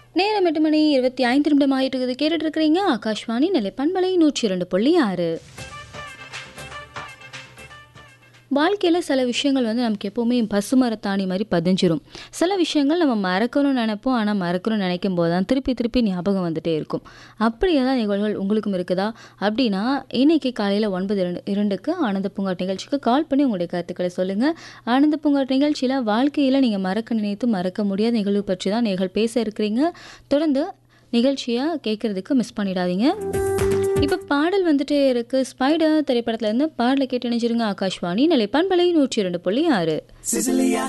நேரம் எட்டு மணி இருபத்தி ஐந்து நிமிடம் ஆயிட்டு இருக்குது கேட்டுட்டு இருக்கிறீங்க ஆகாஷ்வாணி நிலை பண்பலை நூற்றி இரண்டு புள்ளி ஆறு வாழ்க்கையில் சில விஷயங்கள் வந்து நமக்கு எப்போவுமே பசுமரத்தாணி மாதிரி பதிஞ்சிரும் சில விஷயங்கள் நம்ம மறக்கணும்னு நினைப்போம் ஆனால் மறக்கணும்னு நினைக்கும் போது தான் திருப்பி திருப்பி ஞாபகம் வந்துட்டே இருக்கும் அப்படி ஏதாவது நிகழ்வுகள் உங்களுக்கும் இருக்குதா அப்படின்னா இன்னைக்கு காலையில் ஒன்பது இரண்டு இரண்டுக்கு ஆனந்த பூங்காட் நிகழ்ச்சிக்கு கால் பண்ணி உங்களுடைய கருத்துக்களை சொல்லுங்கள் ஆனந்த பூங்காட் நிகழ்ச்சியில் வாழ்க்கையில் நீங்கள் மறக்க நினைத்து மறக்க முடியாத நிகழ்வு பற்றி தான் நீங்கள் பேச இருக்கிறீங்க தொடர்ந்து நிகழ்ச்சியை கேட்குறதுக்கு மிஸ் பண்ணிடாதீங்க இப்போ பாடல் வந்துட்டே இருக்கு ஸ்பைடர் திரைப்படத்துல இருந்து பாடலை கேட்டு இணைஞ்சிருங்க ஆகாஷ்வாணி நிலை பண்பலை நூற்றி இரண்டு புள்ளி ஆறு Sicilia